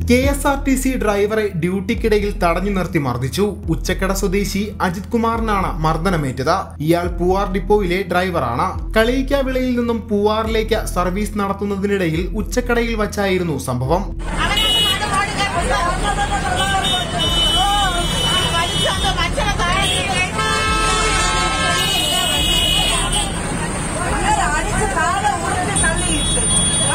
K S R T C ഡ്രൈവറെ ഡ്യൂട്ടിക്കിടയിൽ തടഞ്ഞു നിർത്തി മർദ്ദിച്ചു ഉച്ചക്കട സ്വദേശി അജിത് കുമാറിനാണ് മർദ്ദനമേറ്റത് ഇയാൾ പൂവാർ ഡിപ്പോയിലെ ഡ്രൈവറാണ് കളിയിക്കാവിളയിൽ നിന്നും പൂവാറിലേക്ക് സർവീസ് നടത്തുന്നതിനിടയിൽ ഉച്ചക്കടയിൽ വച്ചായിരുന്നു സംഭവം അടിച്ച് താഴെ ഉരുട്ടി തള്ളിയിട്ട്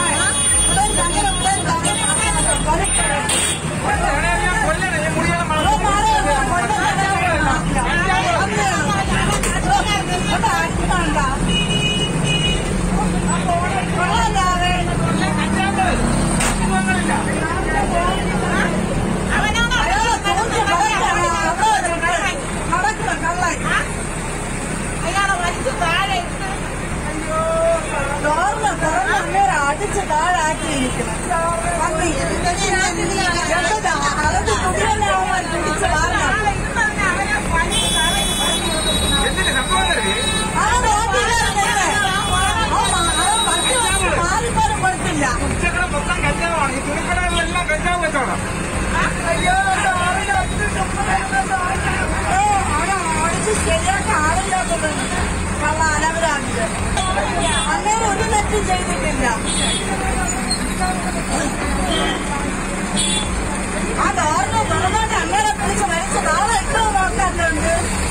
അടിച്ച് താഴെ ആക്കിയിരിക്കണം അതൊക്കെ കുടിയെന്നെ അവന്മാർ പിടിച്ച് വാങ്ങണം അത് മാറിപ്പോലും കൊടുത്തില്ല അയ്യോ അടിച്ച് ശരിയാക്കാൻ ആളില്ലാത്തത് കള്ള അനവരാണിത് അന്നേരം ഒരു തെറ്റും ചെയ്തിട്ടില്ല ആ ഡോറിനെ തുറന്നാട്ട് അങ്ങനെ പിടിച്ച് മരിച്ച നാളെ എട്ടോ നോക്കാറുണ്ട്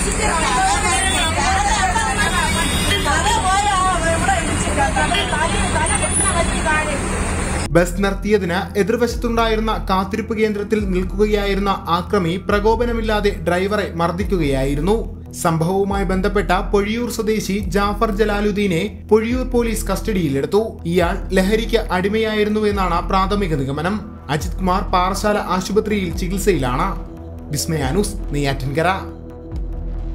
തല പോയാ ഇവിടെ ഇടിച്ചില്ല തല തല പൊട്ടാൻ പറ്റി കാര്യം ബസ് നിർത്തിയതിന് എതിർവശത്തുണ്ടായിരുന്ന കാത്തിരിപ്പ് കേന്ദ്രത്തിൽ നിൽക്കുകയായിരുന്ന ആക്രമി പ്രകോപനമില്ലാതെ ഡ്രൈവറെ മർദ്ദിക്കുകയായിരുന്നു സംഭവവുമായി ബന്ധപ്പെട്ട പൊഴിയൂർ സ്വദേശി ജാഫർ ജലാലുദ്ദീനെ പൊഴിയൂർ പോലീസ് കസ്റ്റഡിയിലെടുത്തു ഇയാൾ ലഹരിക്ക് അടിമയായിരുന്നുവെന്നാണ് പ്രാഥമിക നിഗമനം അജിത് കുമാർ പാറശാല ആശുപത്രിയിൽ ചികിത്സയിലാണ് വിസ്മയാനുസ് നെയ്യാറ്റിൻകര